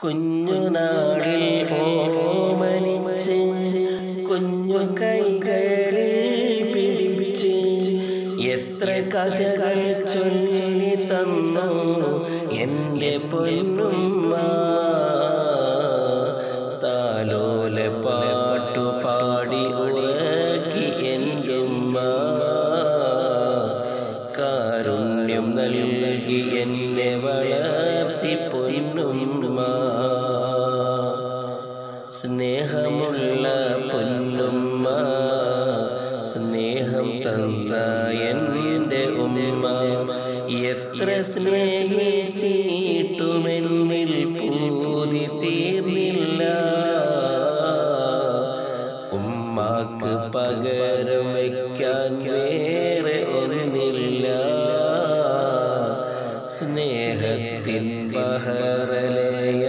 കുഞ്ഞുനാളിൽ ഓമനിച്ച് കുഞ്ഞു കൈകളിൽ പിടിച്ച് എത്ര കഥകൾ ചൊല്ലി തന്നു എന്റെ പൊന്നുമ്മ താലോല പാട്ടു പാടി ഉറക്കി എൻ്റെ ഉമ്മ കാരുണ്യം നൽകി എന്നെ വളർത്തി പൊന്നുമ്മ സ്നേഹമുള്ള പൊന്നുമ്മ സ്നേഹം തന്ന എൻ്റെ ഉമ്മ എത്ര സ്നേഹിച്ചിട്ടുമെന്നിൽ പൂതി തീർന്നില്ല ഉമ്മാക്ക് പകരം വയ്ക്കാൻ വേറെ ഒന്നില്ല സ്നേഹത്തിൻ ബഹറലയിൽ